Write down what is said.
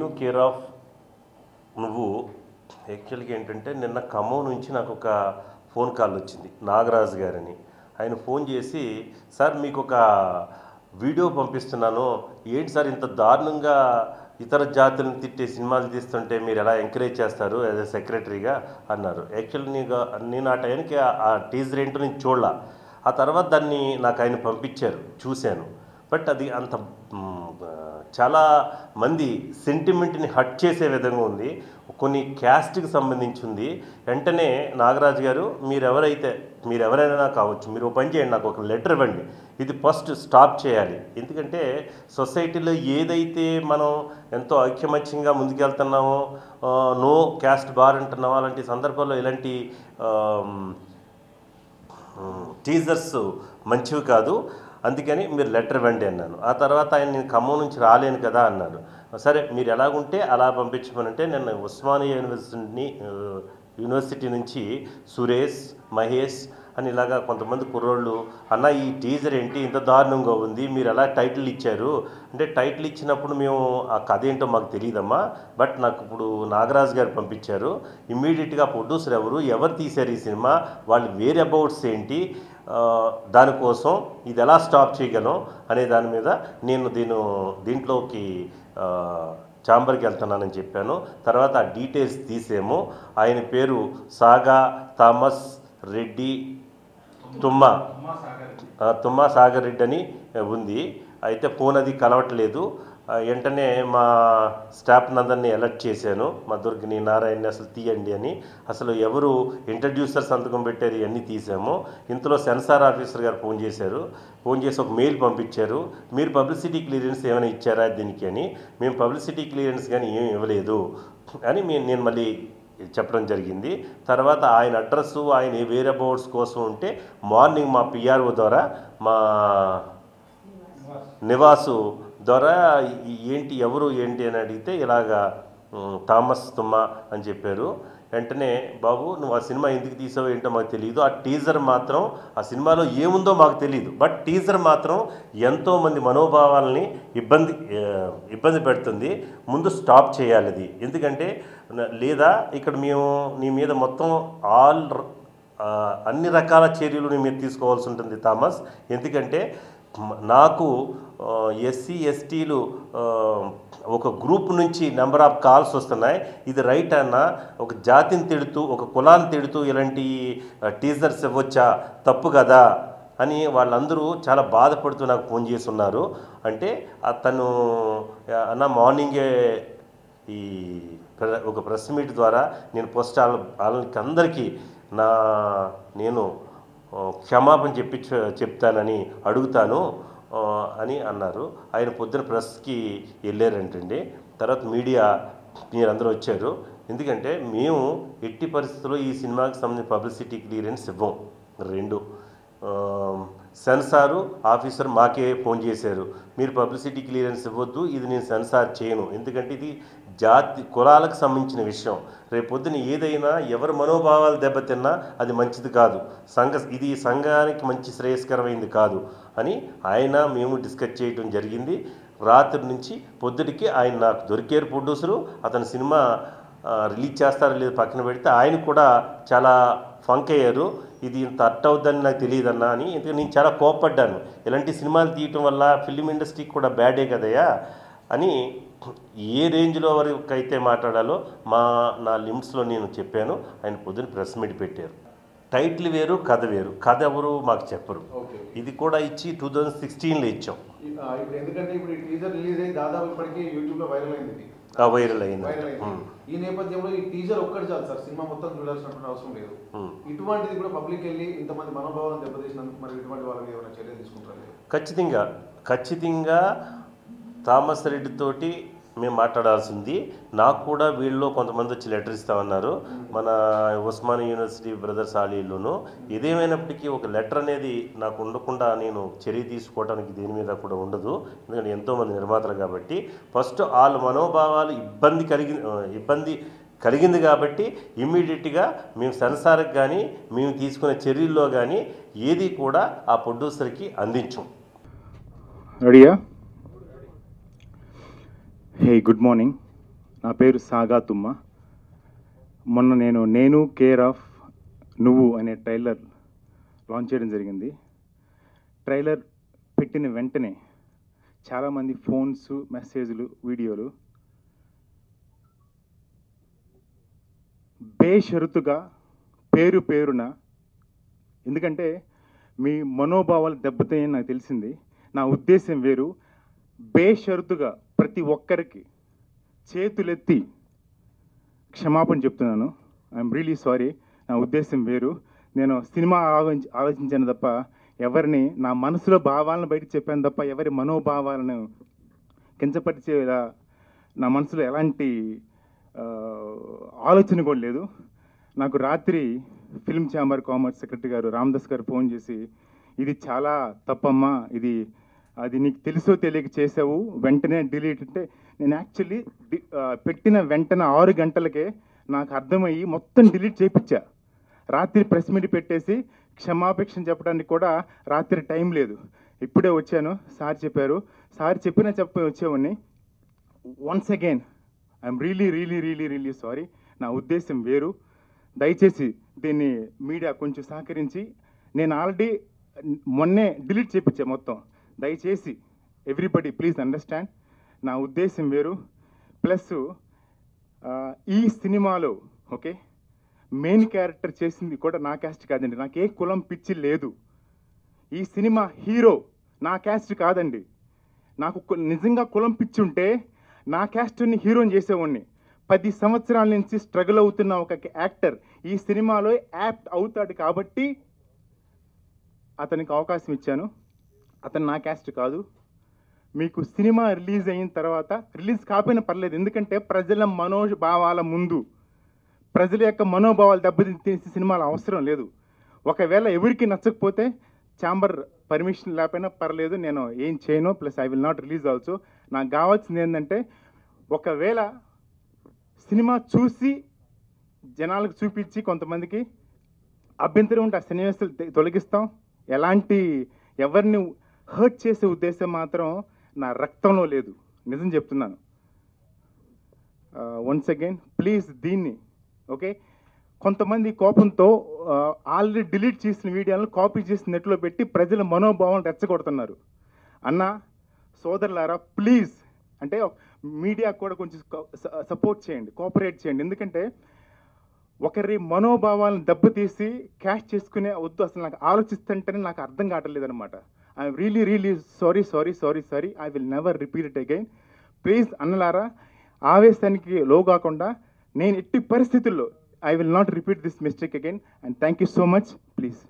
Care of నువ్వు యాక్చువల్గా ఏంటంటే నిన్న ఖమ్మం నుంచి నాకు ఒక ఫోన్ కాల్ వచ్చింది నాగరాజు గారని ఆయన ఫోన్ చేసి సార్ మీకు ఒక వీడియో పంపిస్తున్నాను ఏంటి సార్ ఇంత దారుణంగా ఇతర జాతులను తిట్టే సినిమాలు తీస్తుంటే మీరు ఎలా ఎంకరేజ్ చేస్తారు యాజ్ ఎ సెక్రటరీగా అన్నారు యాక్చువల్లీ నీకు నేను ఆ టైంకి ఆ- ఆ టీజర్ ఏంటో నేను చూడలా ఆ తర్వాత దాన్ని నాకు ఆయన పంపించారు చూశాను బట్ అది అంత మ్, ఆ, చాలా మంది సెంటిమెంట్ని హట్ చేసే విధంగా ఉంది కొన్ని క్యాస్ట్కి సంబంధించి ఉంది వెంటనే నాగరాజు గారు మీరెవరైతే మీరెవరైనా కావచ్చు మీరు ఓ పని చేయండి నాకు ఒక లెటర్ ఇవ్వండి ఇది ఫస్ట్ స్టాప్ చేయాలి ఎందుకంటే సొసైటీలో ఏదైతే మనం ఎంతో ఐక్యమత్యంగా ముందుకెళ్తున్నామో ఆ, నో క్యాస్ట్ బార్ అంటున్నామో అలాంటి సందర్భాల్లో ఇలాంటి ఆమ్, టీజర్స్ మంచివి కాదు అందుకని మీరు లెటర్ ఇవ్వండి అన్నాను ఆ తర్వాత ఆయన నేను ఖమ్మం నుంచి రాలేను కదా అన్నాడు సరే మీరు ఎలాగుంటే అలా పంపించమనంటే నేను ఉస్మానియా యూనివర్సిటీని ఆ, యూనివర్సిటీ నుంచి సురేష్ మహేష్ అని ఇలాగా కొంతమంది కుర్రోళ్ళు అన్న ఈ టీజర్ ఏంటి ఇంత దారుణంగా ఉంది మీరు ఎలా టైటిల్ ఇచ్చారు అంటే టైటిల్ ఇచ్చినప్పుడు మేము ఆ కథ ఏంటో మాకు తెలియదమ్మా బట్ నాకు ఇప్పుడు నాగరాజు గారు పంపించారు ఇమ్మీడియట్గా ప్రొడ్యూసర్ ఎవరు ఎవరు తీశారు ఈ సినిమా వాళ్ళు వేరే అబౌట్స్ ఏంటి ఆ, దానికోసం ఇది ఎలా స్టాప్ చేయగలం అనే దాని మీద నేను దీని దీంట్లోకి ఆ, చాంబర్కి వెళ్తున్నానని చెప్పాను తర్వాత ఆ డీటెయిల్స్ తీసేమో ఆయన పేరు సాగా థామస్ రెడ్డి తుమ్మ ఆ, తుమ్మా సాగర్ రెడ్డి అని ఉంది అయితే ఫోన్ అది కలవట్లేదు ఆ, వెంటనే మా స్టాఫ్ అందరినీ అలర్ట్ చేశాను మా దుర్గిని నారాయణని అసలు తీయండి అని అసలు ఎవరు ఇంట్రడ్యూసర్ సంతకం పెట్టారు ఇవన్నీ తీసాము ఇంతలో సెన్సార్ ఆఫీసర్ గారు ఫోన్ చేశారు ఫోన్ చేసి ఒక మెయిల్ పంపించారు మీరు పబ్లిసిటీ క్లియరెన్స్ ఏమైనా ఇచ్చారా దీనికి అని మేము పబ్లిసిటీ క్లియరెన్స్ కానీ ఏమి ఇవ్వలేదు అని మేము నేను మళ్ళీ చెప్పడం జరిగింది తర్వాత ఆయన అడ్రస్ ఆయన వేరే బోర్డ్స్ కోసం ఉంటే మార్నింగ్ మా పిఆర్ఓ ద్వారా మా నివాసు ద్వారా ఈ- ఏంటి ఎవరు ఏంటి అని అడిగితే ఇలాగా ఉమ్, థామస్ తుమ్మ అని చెప్పారు వెంటనే బాబు నువ్వు ఆ సినిమా ఎందుకు తీసావో ఏంటో మాకు తెలియదు ఆ టీజర్ మాత్రం ఆ సినిమాలో ఏముందో మాకు తెలియదు బట్ టీజర్ మాత్రం ఎంతోమంది మనోభావాలని ఇబ్బంది ఆ, ఇబ్బంది పెడుతుంది ముందు స్టాప్ చేయాలి అది ఎందుకంటే న- లేదా ఇక్కడ మేము నీ మీద మొత్తం ఆల్ ఆ, అన్ని రకాల చర్యలు నీ మీద తీసుకోవాల్సి ఉంటుంది థామస్ ఎందుకంటే మ- నాకు ఎస్సీ ఎస్టీలు ఒక గ్రూప్ నుంచి నెంబర్ ఆఫ్ కాల్స్ వస్తున్నాయి ఇది రైట్ అన్న ఒక జాతిని తిడుతూ ఒక కులాన్ని తిడుతూ ఇలాంటి టీజర్స్ ఇవ్వచ్చా తప్పు కదా అని వాళ్ళందరూ చాలా బాధపడుతూ నాకు ఫోన్ చేస్తున్నారు అంటే అతను ఆ, అన్న మార్నింగే ఈ ప్ర- ఒక ప్రెస్ మీట్ ద్వారా నేను పోస్ట్ వాళ్ళ వాళ్ళకి అందరికీ నా నేను ఆ, క్షమాపణ చెప్పి చెప్తానని అడుగుతాను ఆ, అని అన్నారు ఆయన పొద్దున ప్రెస్కి వెళ్ళారంటండి తర్వాత మీడియా మీరందరూ వచ్చారు ఎందుకంటే మేము ఎట్టి పరిస్థితుల్లో ఈ సినిమాకి సంబంధించిన పబ్లిసిటీ క్లియరెన్స్ ఇవ్వం రెండు ఆ, సెన్సారు ఆఫీసర్ మాకే ఫోన్ చేశారు మీరు పబ్లిసిటీ క్లియరెన్స్ ఇవ్వద్దు ఇది నేను సెన్సార్ చేయను ఎందుకంటే ఇది జాతి కులాలకు సంబంధించిన విషయం రేపు పొద్దున ఏదైనా ఎవరి మనోభావాలు దెబ్బతిన్నా అది మంచిది కాదు సంఘ ఇది సంఘానికి మంచి శ్రేయస్కరమైంది కాదు అని ఆయన మేము డిస్కస్ చేయడం జరిగింది రాత్రి నుంచి పొద్దుటికి ఆయన నాకు దొరికారు ప్రొడ్యూసరు అతని సినిమా ఆ, రిలీజ్ చేస్తారో లేదో పక్కన పెడితే ఆయన కూడా చాలా ఫంక్ అయ్యారు ఇది ఇంత అట్ అవుద్దని నాకు తెలియదన్నా అని ఎందుకంటే నేను చాలా కోప్పడ్డాను ఇలాంటి సినిమాలు తీయటం వల్ల ఫిలిం ఇండస్ట్రీకి కూడా బ్యాడే కదయ్యా అని ఏ రేంజ్లో వరకైతే మాట్లాడాలో మా నా లిమిట్స్లో నేను చెప్పాను ఆయన పొద్దున ప్రెస్ మీట్ పెట్టారు టైటిల్ వేరు కథ వేరు కథ ఎవరు మాకు చెప్పరు ఓకే ఇది కూడా ఇచ్చి టూ థౌజండ్ సిక్స్టీన్లో ఇచ్చాం ఆ, ఇప్పుడు ఎందుకంటే ఇప్పుడు ఈ టీజర్ రిలీజ్ అయ్యి దాదాపు ఇప్పటికీ యూట్యూబ్ లో వైరల్ అయింది ఇది. ఆ వైరల్ అయింది వైరల్ అయింది ఉమ్, ఈ నేపథ్యంలో ఈ టీజర్ ఒక్కటి చాలు సార్ సినిమా మొత్తం చూడాల్సినటువంటి అవసరం లేదు ఉమ్. ఇటువంటిది కూడా పబ్లిక్ వెళ్ళి ఇంతమంది మనోభావాలను దెబ్బతీసినందుకు మరి ఇటువంటి వాళ్ళకి ఏమైనా చర్యలు తీసుకుంటారు ఖచ్చితంగా ఖచ్చితంగా థామస్ రెడ్డి తోటి మేము మాట్లాడాల్సింది నాకు కూడా వీళ్ళలో కొంతమంది వచ్చి లెటర్ ఇస్తామన్నారు మన ఉస్మానియా యూనివర్సిటీ బ్రదర్స్ ఆలీలోను ఇదేమైనప్పటికీ ఒక లెటర్ అనేది నాకు ఉండకుండా నేను చర్య తీసుకోవడానికి దీని మీద కూడా ఉండదు ఎందుకంటే ఎంతోమంది నిర్మాతలు కాబట్టి ఫస్ట్ వాళ్ళ మనోభావాలు ఇబ్బంది కలిగి ఆ, ఇబ్బంది కలిగింది కాబట్టి ఇమ్మీడియట్గా మేము సెన్సార్కి కానీ మేము తీసుకునే చర్యల్లో కానీ ఏది కూడా ఆ ప్రొడ్యూసర్కి అందించం రెడీయా హే గుడ్ మార్నింగ్ నా పేరు సాగా తుమ్మ మొన్న నేను నేను కేర్ ఆఫ్ నువ్వు అనే ట్రైలర్ లాంచ్ చేయడం జరిగింది ట్రైలర్ పెట్టిన వెంటనే చాలామంది ఫోన్స్ మెసేజ్లు వీడియోలు బేషరతుగా పేరు పేరున ఎందుకంటే మీ మనోభావాలు దెబ్బతాయని నాకు తెలిసింది నా ఉద్దేశం వేరు బేషరతుగా ప్రతి ఒక్కరికి చేతులెత్తి క్షమాపణ చెప్తున్నాను ఐఎమ్ రియలీ సారీ నా ఉద్దేశం వేరు నేను సినిమా ఆలోచించి ఆలోచించాను తప్ప ఎవరిని నా మనసులో భావాలను బయట చెప్పాను తప్ప ఎవరి మనోభావాలను కించపరిచేలా నా మనసులో ఎలాంటి ఆ, ఆలోచన కూడా లేదు నాకు రాత్రి ఫిల్మ్ ఛాంబర్ కామర్స్ సెక్రటరీ గారు రామదాస్ గారు ఫోన్ చేసి ఇది చాలా తప్పమ్మా ఇది అది నీకు తెలుసో తెలియక చేసావు వెంటనే డిలీట్ అంటే నేను యాక్చువల్లీ పెట్టిన వెంటనే ఆరు గంటలకే నాకు అర్థమయ్యి మొత్తం డిలీట్ చేయించా రాత్రి ప్రెస్ మీట్ పెట్టేసి క్షమాపేక్షణ చెప్పడానికి కూడా రాత్రి టైం లేదు ఇప్పుడే వచ్చాను సార్ చెప్పారు సార్ చెప్పినా చెప్ప వచ్చేవాడిని once again I'm really really really really sorry నా ఉద్దేశం వేరు దయచేసి దీన్ని మీడియా కొంచెం సహకరించి నేను ఆల్రెడీ మొన్నే డిలీట్ చేయించా మొత్తం దయచేసి ఎవ్రీబడి ప్లీజ్ అండర్స్టాండ్ నా ఉద్దేశం వేరు ప్లస్ ఈ సినిమాలో ఓకే మెయిన్ క్యారెక్టర్ చేసింది కూడా నా క్యాస్ట్ కాదండి నాకు ఏ కులం పిచ్చి లేదు ఈ సినిమా హీరో నా క్యాస్ట్ కాదండి నాకు కు- నిజంగా కులం పిచ్చి ఉంటే నా క్యాస్ట్ని హీరోని చేసేవాడిని పది సంవత్సరాల నుంచి స్ట్రగుల్ అవుతున్న ఒక యాక్టర్ ఈ సినిమాలో యాప్ట్ అవుతాడు కాబట్టి అతనికి అవకాశం ఇచ్చాను అతను నా క్యాస్ట్ కాదు మీకు సినిమా రిలీజ్ అయిన తర్వాత రిలీజ్ కాకపోయినా పర్లేదు ఎందుకంటే ప్రజల మనోభావాల ముందు ప్రజల యొక్క మనోభావాలు దెబ్బతీసే సినిమాలు అవసరం లేదు ఒకవేళ ఎవరికి నచ్చకపోతే ఛాంబర్ పర్మిషన్ లేకపోయినా పర్లేదు నేను ఏం చేయను plus I will not release also నాకు కావాల్సింది ఏంటంటే ఒకవేళ సినిమా చూసి జనాలకు చూపించి కొంతమందికి అభ్యంతరం ఉంటే ఆ సన్నివేశాలు తె- తొలగిస్తాం ఎలాంటి ఎవరిని హర్ట్ చేసే ఉద్దేశం మాత్రం నా రక్తంలో లేదు నిజం చెప్తున్నాను వన్స్ అగైన్ ప్లీజ్ దీన్ని ఓకే కొంతమంది కోపంతో ఆల్రెడీ డిలీట్ చేసిన వీడియోలను కాపీ చేసి నెట్లో పెట్టి ప్రజల మనోభావం రెచ్చగొడుతున్నారు అన్న సోదరులారా ప్లీజ్ అంటే మీడియా కూడా కొంచెం సపోర్ట్ చేయండి కోఆపరేట్ చేయండి ఎందుకంటే ఒకరి మనోభావాలను దెబ్బతీసి క్యాష్ చేసుకునే వద్దు అసలు నాకు ఆలోచిస్తుంటేనే నాకు అర్థం కావట్లేదు అనమాట I really really sorry sorry sorry sorry I will never repeat it again please అన్నలారా ఆవేశానికి లో కాకుండా నేను ఎట్టి పరిస్థితుల్లో I will not repeat this mistake again and thank you so much please